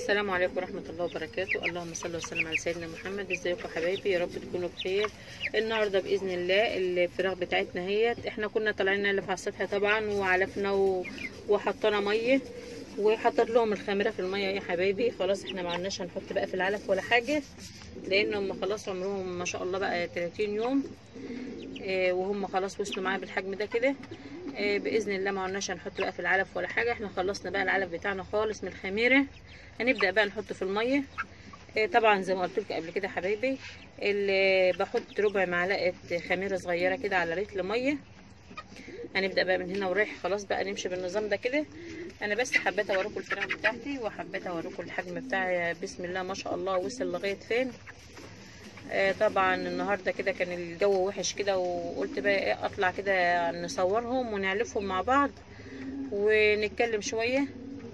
السلام عليكم ورحمة الله وبركاته اللهم صل وسلم على سيدنا محمد ازيكم حبايبي يا رب تكونوا بخير النهاردة بإذن الله الفراخ بتاعتنا هيت احنا كنا طالعين نلف على السطح طبعا وعلفنا و... وحطينا مية وحطيت لهم الخميرة في المية يا حبايبي خلاص احنا ما عدناش هنحط بقى في العلف ولا حاجة لان هم خلاص عمرهم ما شاء الله بقى 30 يوم اه وهم خلاص وصلوا معايا بالحجم ده كده اه باذن الله ما عدناش هنحط بقى في العلف ولا حاجه احنا خلصنا بقى العلف بتاعنا خالص من الخميره هنبدا بقى نحطه في الميه اه طبعا زي ما قلت لكم قبل كده حبايبي اللي بحط ربع معلقه خميره صغيره كده على لتر ميه هنبدا بقى من هنا ورايح خلاص بقى نمشي بالنظام ده كده انا بس حبيت اوريكم الفراخ بتاعتي وحبيت اوريكم الحجم بتاعي بسم الله ما شاء الله وصل لغايه فين آه طبعا النهارده كده كان الجو وحش كده وقلت بقى ايه اطلع كده نصورهم ونعلفهم مع بعض ونتكلم شويه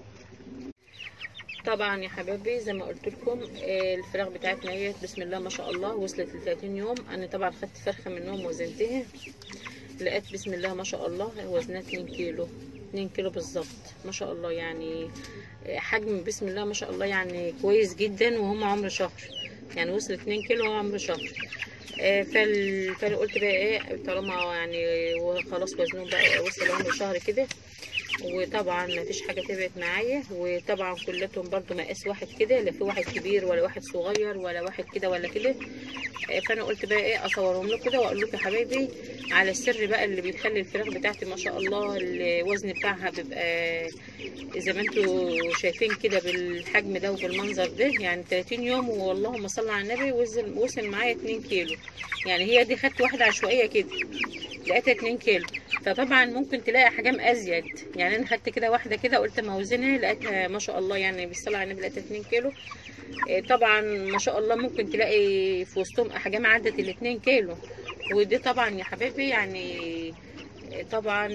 طبعا يا حبايبي زي ما قلت لكم آه الفراخ بتاعتنا هي بسم الله ما شاء الله وصلت ل 30 يوم انا طبعا خدت فرخه منهم وزنتها لقيت بسم الله ما شاء الله وزنها 2 كيلو 2 كيلو بالظبط ما شاء الله يعني حجم بسم الله ما شاء الله يعني كويس جدا وهم عمر شهر يعني وصل 2 كيلو وهو عمره شهر آه فال... فانا قلت بقى ايه طالما يعني خلاص وزنهم بقى وصل عمر شهر كده وطبعا ما فيش حاجه تبعت معايا وطبعا كلتهم برضو مقاس واحد كده لا في واحد كبير ولا واحد صغير ولا واحد كده ولا كده فانا قلت بقى ايه اصورهم لكم كده واقول لكم يا حبايبي على السر بقى اللي بيخلي الفراخ بتاعتي ما شاء الله الوزن بتاعها بيبقى زي ما انتم شايفين كده بالحجم ده وبالمنظر ده يعني 30 يوم واللهم صل على النبي وصل وصل معايا 2 كيلو يعني هي دي خدت واحده عشوائيه كده لقيتها 2 كيلو فطبعا ممكن تلاقي احجام ازيد يعني انا خدت كده واحده كده قلت ما اوزنها لقيتها ما شاء الله يعني بالصلاه على النبي لقيتها 2 كيلو طبعا ما شاء الله ممكن تلاقي في وسطهم احجام عدت ال 2 كيلو ودي طبعا يا حبايبي يعني طبعا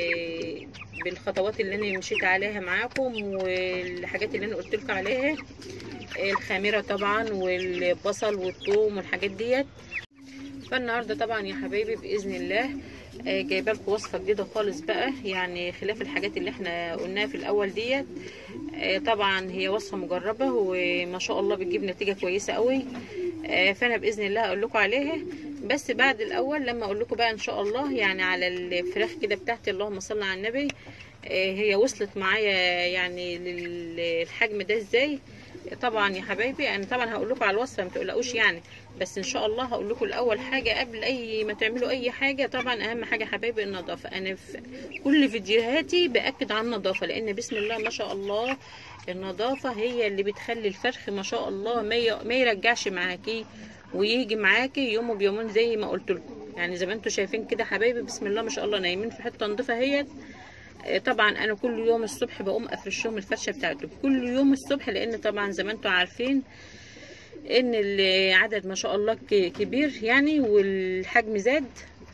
بالخطوات اللي انا مشيت عليها معاكم والحاجات اللي انا قلت لكم عليها الخميره طبعا والبصل والثوم والحاجات ديت فالنهارده طبعا يا حبايبي باذن الله جايبه لكم وصفه جديده خالص بقى يعني خلاف الحاجات اللي احنا قلناها في الاول ديت طبعا هي وصفه مجربه وما شاء الله بتجيب نتيجه كويسه قوي فانا باذن الله اقول لكم عليها بس بعد الاول لما اقول لكم بقى ان شاء الله يعني على الفراخ كده بتاعتي اللهم صل على النبي هي وصلت معايا يعني للحجم ده ازاي طبعا يا حبايبي انا طبعا هقول لكم على الوصفه ما تقلقوش يعني بس ان شاء الله هقول لكم الاول حاجه قبل اي ما تعملوا اي حاجه طبعا اهم حاجه حبايبي النظافه انا في كل فيديوهاتي باكد على النظافه لان بسم الله ما شاء الله النظافه هي اللي بتخلي الفرخ ما شاء الله ما ما يرجعش معاكي ويجي معاكي يوم بيومين زي ما قلت لكم يعني زي ما انتم شايفين كده حبايبي بسم الله ما شاء الله نايمين في حته نظيفه اهيت طبعا انا كل يوم الصبح بقوم افرشهم الفرشه بتاعتهم كل يوم الصبح لان طبعا زي ما انتم عارفين ان العدد ما شاء الله كبير يعني والحجم زاد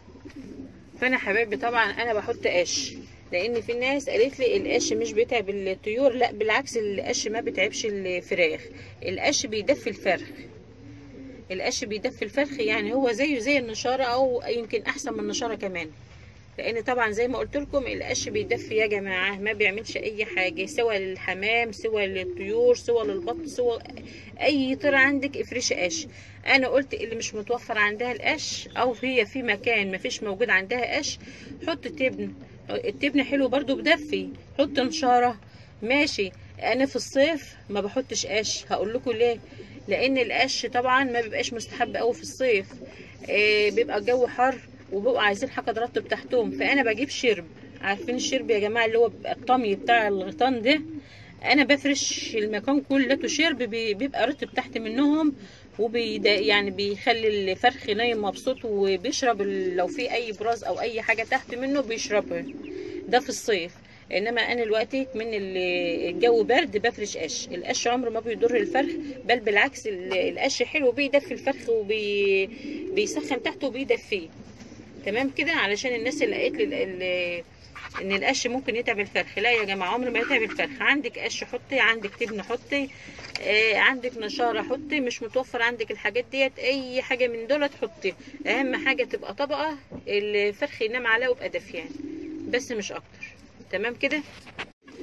فانا حبايبي طبعا انا بحط قش لان في ناس قالت لي القش مش بيتعب الطيور لا بالعكس القش ما بيتعبش الفراخ القش بيدفي الفرخ القش بيدفي الفرخ يعني هو زيه زي النشاره او يمكن احسن من النشاره كمان لان طبعا زي ما قلت لكم القش بيدفي يا جماعه ما بيعملش اي حاجه سواء للحمام سواء للطيور سواء للبط سواء اي طير عندك افرشي قش انا قلت اللي مش متوفر عندها القش او هي في مكان ما فيش موجود عندها قش حط تبن التبن حلو برضو بدفي حط نشاره ماشي انا في الصيف ما بحطش قش هقول لكم ليه لان القش طبعا ما بيبقاش مستحب قوي في الصيف آه بيبقى الجو حر وبقوا عايزين حاجه ترطب تحتهم فانا بجيب شرب عارفين الشرب يا جماعه اللي هو الطمي بتاع الغيطان ده انا بفرش المكان كله شرب بيبقى رطب تحت منهم وبي يعني بيخلي الفرخ نايم مبسوط وبيشرب لو في اي براز او اي حاجه تحت منه بيشربها ده في الصيف انما انا دلوقتي من الجو برد بفرش قش القش عمره ما بيضر الفرخ بل بالعكس القش حلو بيدفي الفرخ وبيسخن تحته وبيدفيه تمام كده علشان الناس اللي قالت لي ان القش ممكن يتعب الفرخ لا يا جماعه عمر ما يتعب الفرخ عندك قش حطي عندك تبن حطي آه عندك نشاره حطي مش متوفر عندك الحاجات ديت اي حاجه من دول تحطي اهم حاجه تبقى طبقه الفرخ ينام عليها ويبقى دافيان بس مش اكتر تمام كده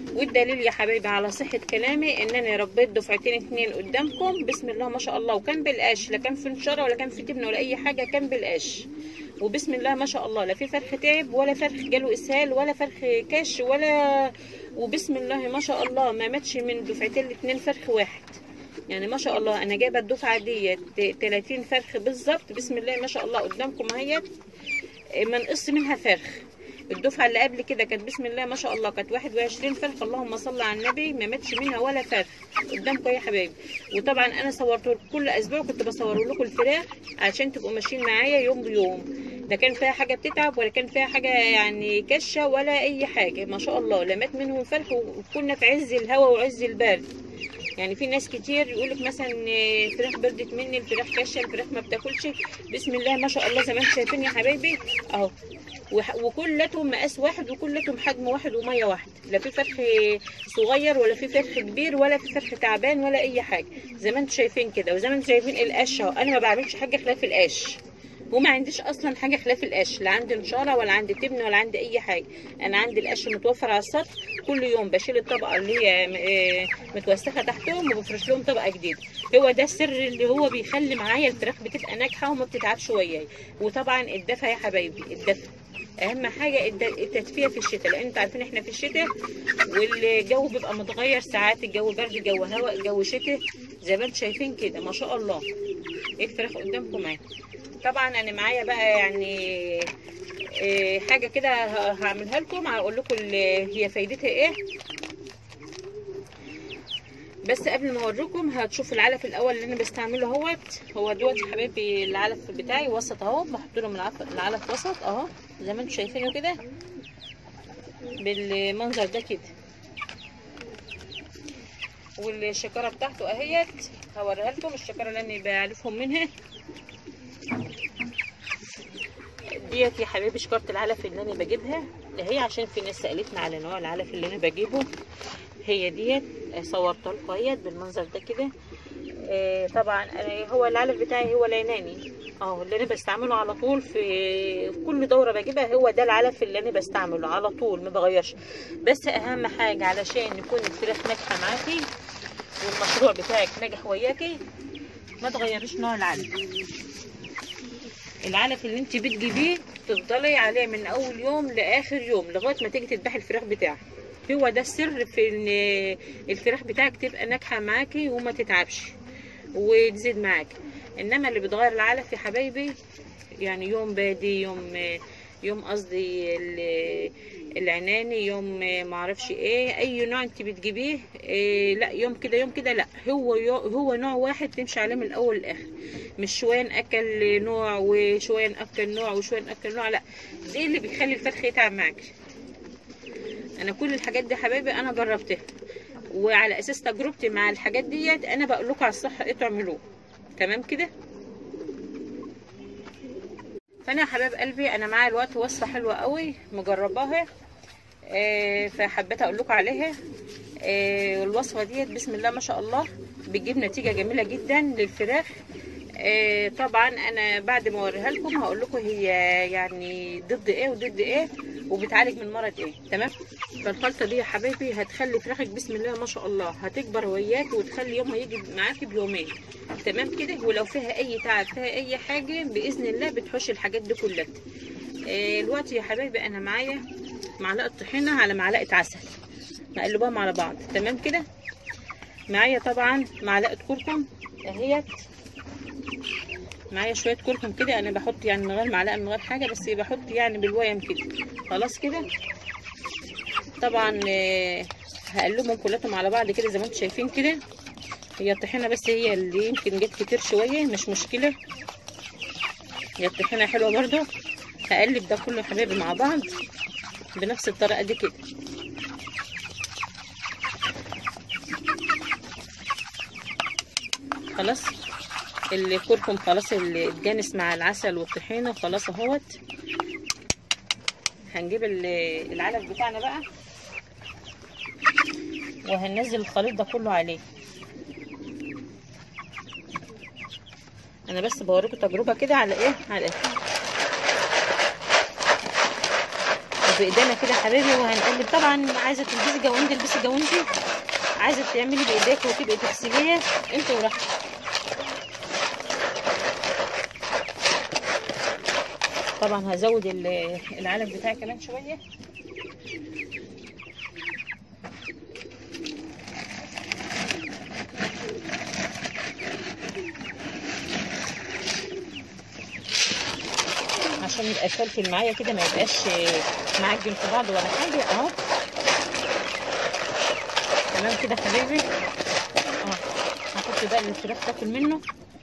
والدليل يا حبايبي على صحة كلامي ان انا ربيت دفعتين اتنين قدامكم بسم الله ما شاء الله وكان بالقش لا كان في نشارة ولا كان في تبن ولا اي حاجة كان بالقش وبسم الله ما شاء الله لا في فرخ تعب ولا فرخ جاله اسهال ولا فرخ كش ولا وبسم الله ما شاء الله ما ماتش من دفعتين الاتنين فرخ واحد يعني ما شاء الله انا جايبه الدفعه ديت 30 فرخ بالظبط بسم الله ما شاء الله قدامكم اهيت ما نقص منها فرخ الدفعه اللي قبل كده كانت بسم الله ما شاء الله كانت 21 فرخ اللهم صل على النبي ما ماتش منها ولا فرخ قدامكم يا حبايبي وطبعا انا صورت لكم كل اسبوع كنت بصور لكم الفراخ عشان تبقوا ماشيين معايا يوم بيوم لا كان فيها حاجه بتتعب ولا كان فيها حاجه يعني كشه ولا اي حاجه ما شاء الله لا مات منهم فرخ وكنا في عز الهواء وعز البرد يعني في ناس كتير يقول لك مثلا الفراخ بردت مني الفراخ كشه الفراخ ما بتاكلش بسم الله ما شاء الله زي ما انتم شايفين يا حبايبي اهو وح- وكلتهم مقاس واحد وكلتهم حجم واحد وميه واحد لا في فرخ صغير ولا في فرخ كبير ولا في فرخ تعبان ولا اي حاجه زي ما انتم شايفين كده وزي ما انتم شايفين القش اهو انا ما بعملش حاجه خلاف القش وما عنديش اصلا حاجه خلاف القش لا عندي نشاره ولا عندي تبن ولا عندي اي حاجه انا عندي القش متوفر على السطح كل يوم بشيل الطبقه اللي هي م- آه متوسخه تحتهم وبفرش لهم طبقه جديده هو ده السر اللي هو بيخلي معايا الفراخ بتبقى ناجحه وما بتتعبش وياي وطبعا الدفى يا حبايبي الدفى اهم حاجه الد- التدفئه في الشتاء لان انتوا عارفين احنا في الشتاء والجو بيبقى متغير ساعات الجو برد جو هواء جو شتاء زي ما انتم شايفين كده ما شاء الله ايه الفراخ قدامكم اهي طبعا انا معايا بقى يعني إيه حاجه كده ه- هعملها لكم هقول لكم ال- هي فايدتها ايه بس قبل ما اوريكم هتشوفوا العلف الاول اللي انا بستعمله اهوت هو دوت يا حبايبي العلف بتاعي وسط اهو بحط لهم العف- العلف وسط اهو زي ما انتم شايفينه كده بالمنظر ده كده والشكاره بتاعته اهيت هوريها لكم الشكاره اللي انا بعلفهم منها ديت يا حبايبي شكاره العلف اللي انا بجيبها ده هي عشان في ناس سالتنا على نوع العلف اللي انا بجيبه هي ديت صورتها لكم اهيت بالمنظر ده كده آه، طبعا أنا هو العلف بتاعي هو اليوناني اه اللي انا بستعمله على طول في في كل دوره بجيبها هو ده العلف اللي انا بستعمله على طول ما بغيرش بس اهم حاجه علشان يكون الفراخ ناجحه معاكي والمشروع بتاعك ناجح وياكي ما تغيريش نوع العلف العلف اللي انت بتجيبيه تفضلي عليه من اول يوم لاخر يوم لغايه ما تيجي تذبحي الفراخ بتاعك هو ده السر في ان الفراخ بتاعك تبقى ناجحه معاكي وما تتعبش وتزيد معاكي انما اللي بتغير العلف يا حبايبي يعني يوم بادي يوم يوم قصدي ال- العناني يوم معرفش ايه اي نوع انت بتجيبيه إيه لا يوم كده يوم كده لا هو يو هو نوع واحد تمشي عليه من الاول للاخر مش شويه ناكل نوع وشويه ناكل نوع وشويه ناكل نوع لا دي اللي بيخلي الفرخ يتعب معاك انا كل الحاجات دي يا حبايبي انا جربتها وعلى اساس تجربتي مع الحاجات ديت انا بقول لكم على الصح ايه تعملوه تمام كده فانا يا حبايب قلبي انا معايا الوقت وصفه حلوه قوي مجرباها آه، فحبيت اقول لكم عليها آه، والوصفه ديت بسم الله ما شاء الله بتجيب نتيجه جميله جدا للفراخ آه، طبعا انا بعد ما اوريها لكم هقول لكم هي يعني ضد ايه وضد ايه وبتعالج من مرض ايه تمام فالخلطه دي يا حبايبي هتخلي فراخك بسم الله ما شاء الله هتكبر وياك وتخلي يومها يجي معاكي بيومين تمام كده ولو فيها اي تعب فيها اي حاجه باذن الله بتحوش الحاجات دي كلها آه، الوقت يا حبايبي انا معايا معلقه طحينه على معلقه عسل نقلبهم على بعض تمام كده معايا طبعا معلقه كركم اهيت معايا شويه كركم كده انا بحط يعني من غير معلقه من غير حاجه بس بحط يعني بالويم كده خلاص كده طبعا آه، هقلبهم كلهم على بعض كده زي ما انتم شايفين كده هي الطحينه بس هي اللي يمكن جت كتير شويه مش مشكله هي الطحينه حلوه برضو هقلب ده كله يا حبايبي مع بعض بنفس الطريقه دي كده خلاص الكركم خلاص اللي اتجانس مع العسل والطحينه خلاص اهوت هنجيب ال- العلف بتاعنا بقى وهننزل الخليط ده كله عليه انا بس بوريكم تجربه كده على ايه على ايه بايدينا كده يا حبايبي وهنقلب طبعا عايزه تلبسي جواندي البسي جواندي عايزه تعملي بايديك وتبقي تغسليه انت وراحتك طبعا هزود ال- العلف بتاعي كمان شويه عشان يبقى فلفل معايا كده ما يبقاش معجن في بعض ولا حاجه اهو تمام كده يا حبايبي اه هحط بقى الفراخ تاكل منه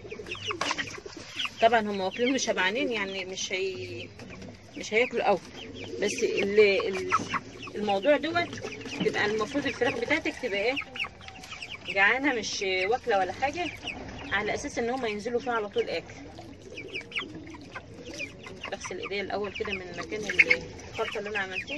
طبعا هم واكلين وشبعانين يعني مش هي مش هياكلوا قوي بس ال... ال- الموضوع دوت تبقى المفروض الفراخ بتاعتك تبقى ايه جعانه مش واكله ولا حاجه على اساس ان هم ينزلوا فيها على طول اكل بغسل ايديا الاول كده من مكان الخلطه اللي انا عملتها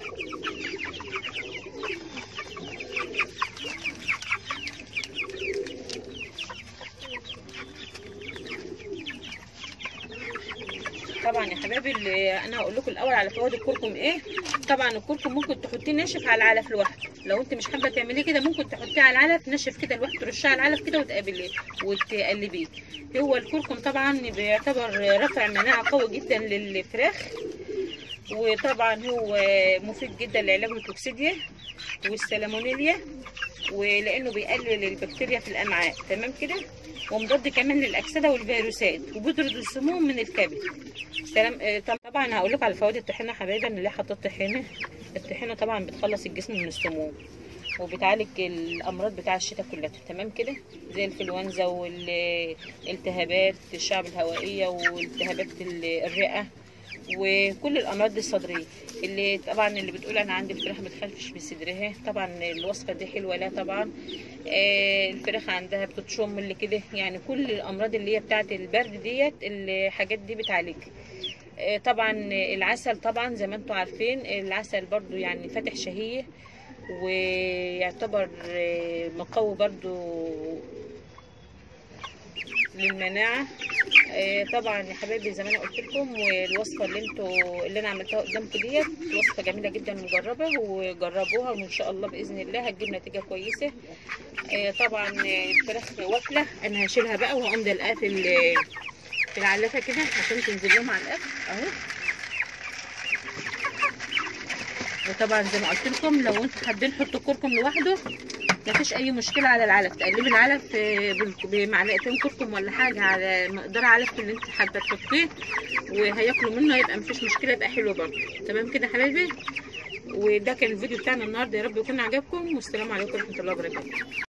طبعا يا حبايبي اللي انا هقول لكم الاول على فوائد الكركم ايه طبعا الكركم ممكن تحطيه ناشف على العلف لوحده لو انت مش حابه تعمليه كده ممكن تحطيه على العلف ناشف كده لوحده ترشيه على العلف كده وتقابليه وتقلبيه هو الكركم طبعا بيعتبر رفع مناعه قوي جدا للفراخ وطبعا هو مفيد جدا لعلاج الكوكسيديا والسالمونيليا ولانه بيقلل البكتيريا في الامعاء تمام كده ومضاد كمان للاكسده والفيروسات وبيطرد السموم من الكبد سلام آه، طبعا هقول لكم على فوائد الطحينه يا حبايبي انا ليه حطيت طحينه الطحينه طبعا بتخلص الجسم من السموم وبتعالج الامراض بتاع الشتاء كلها تمام كده زي الانفلونزا والالتهابات الشعب الهوائيه والتهابات ال- الرئه وكل الامراض الصدريه اللي طبعا اللي بتقول انا عندي الفراخ بتخرفش بصدرها طبعا الوصفه دي حلوه لا طبعا آه الفراخ عندها بتتشم اللي كده يعني كل الامراض اللي هي بتاعه البرد ديت الحاجات دي بتعالجها آه طبعا العسل طبعا زي ما انتم عارفين العسل برضو يعني فاتح شهيه ويعتبر آه، مقوي برضو للمناعه آه، طبعا يا حبايبي زي ما انا قلت لكم والوصفه اللي انتوا اللي انا عملتها قدامكم ديت وصفه جميله جدا مجربه وجربوها وان شاء الله باذن الله هتجيب نتيجه كويسه آه، طبعا آه، الفراخ واكله انا هشيلها بقى وهقوم دلقاها في ال- في العلافه كده عشان تنزل لهم على الاكل اهو وطبعا زي ما قلت لكم لو انتوا حابين تحطوا كركم لوحده مفيش اي مشكله على العلف تقلبي العلف آه، بال- بمعلقتين كركم ولا حاجه على مقدار علف اللي انت حابه تحطيه وهياكلوا منه هيبقى مفيش مشكله يبقى حلو برضه تمام كده يا حبايبي وده كان الفيديو بتاعنا النهارده يا رب يكون عجبكم والسلام عليكم ورحمه الله وبركاته